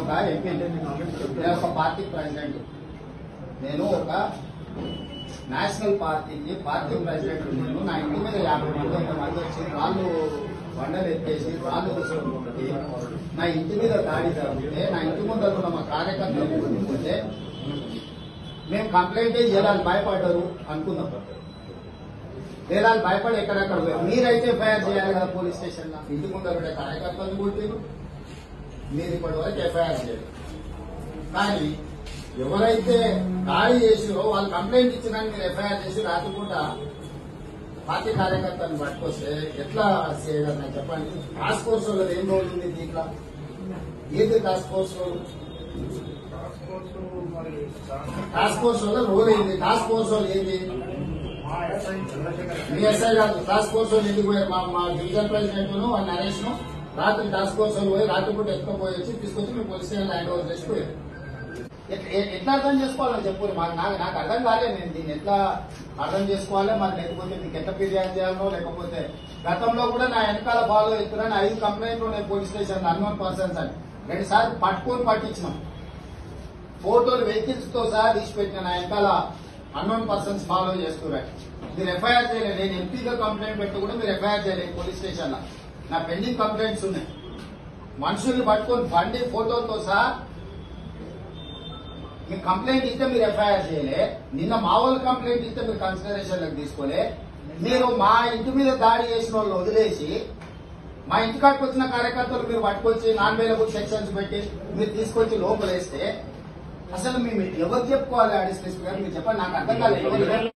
ఒక ఎంపీ నేను ఒక పార్టీ ప్రెసిడెంట్ నేను ఒక నేషనల్ పార్టీకి పార్టీ ప్రెసిడెంట్ నేను నా ఇంటి మీద యాభై మంది వంద మంది వచ్చి రాళ్ళు బండలు ఎత్తేసి రాళ్ళు తీసుకుంటే నా ఇంటి మీద దాడి జరిగితే నా ఇంటి ముందర ఉన్న మా కార్యకర్తలు కొట్టుకుంటే మేము కంప్లైంట్ చేయాలని భయపడ్డారు అనుకుందాం లేదా వాళ్ళు భయపడి ఎక్కడెక్కడ పోయారు మీరైతే ఎఫ్ఐఆర్ చేయాలి కదా పోలీస్ స్టేషన్ లో ఇంటి ముందర ఉండే కార్యకర్తలు కొట్టిరు మీరు ఇప్పటి వరకు ఎఫ్ఐఆర్ చేయరు కానీ ఎవరైతే దాడి చేసిరో వాళ్ళు కంప్లైంట్ ఇచ్చినా మీరు ఎఫ్ఐఆర్ చేసి రాకుండా పార్టీ కార్యకర్తలను పట్టుకొస్తే ఎట్లా చేయగలరు చెప్పండి టాస్క్ ఫోర్స్ వాళ్ళది ఏం రోల్ ఉంది దీంట్లో ఏది task force role task force మరి టాస్క్ ఫోర్స్ వల్ల రోల్ ఏంది టాస్క్ ఫోర్స్ వాళ్ళు ఏంది మా ఎస్ఐ చంద్రశేఖర్ మీ ఎస్ఐ గారు టాస్క్ ఫోర్స్ వాళ్ళు ఎందుకు పోయారు మా మా డివిజన్ ప్రెసిడెంట్ వాళ్ళ నరేష్ ను రాత్రి టాస్క్ ఫోర్స్ వాళ్ళు పోయి రాత్రి పూట ఎత్తుకుపోయి వచ్చి తీసుకొచ్చి మీ పోలీస్ స్టేషన్ హ్యాండ్ ఓవర్ చేసి పోయారు ఎట్- ఎ- ఎట్లా అర్థం చేసుకోవాలని చెప్పు మాకు నాకు నాకు అర్థం కాలేదు నేను దీన్ని ఎట్లా అర్థం చేసుకోవాలి మరి లేకపోతే మీకు ఎట్లా ఫిర్యాదు చేయాలో లేకపోతే గతంలో కూడా నా వెనకాల బాలో ఎత్తునని ఐదు కంప్లైంట్లు ఉన్నాయి పోలీస్ స్టేషన్ అన్నోన్ పర్సన్స్ అని రెండు సార్లు పట్టుకొని పట్టించినాం ఫోటోలు వెహికల్స్ తో సహా తీసి పెట్టిన నా వెనకాల అన్నోన్ పర్సన్స్ ఫాలో చేస్తున్నారు మీరు ఎఫ్ఐఆర్ చేయలేదు నేను ఎంపీగా కంప్లైంట్ పెట్టి కూడా మీరు ఎఫ్ఐఆర్ చేయలేదు పోలీస్ స్టేషన్ లో నా పెండింగ్ కంప్లైంట్స్ ఉన్నాయి మనుషుల్ని పట్టుకొని బండి ఫోటోతో సహా మీకు కంప్లైంట్ ఇస్తే మీరు ఎఫ్ఐఆర్ చేయలే నిన్న మా వాళ్ళు కంప్లైంట్ ఇస్తే మీరు కన్సిడరేషన్ లోకి తీసుకోలే మీరు మా ఇంటి మీద దాడి చేసిన వాళ్ళు వదిలేసి మా ఇంటికాడికి వచ్చిన కార్యకర్తలు మీరు పట్టుకొచ్చి నాన్ అవైలబుల్ సెక్షన్స్ పెట్టి మీరు తీసుకొచ్చి లోపలేస్తే అసలు మేము ఎవరు చెప్పుకోవాలి అడిషనల్ గారు మీరు చెప్పండి నాకు అర్థం కాలేదు ఎవరు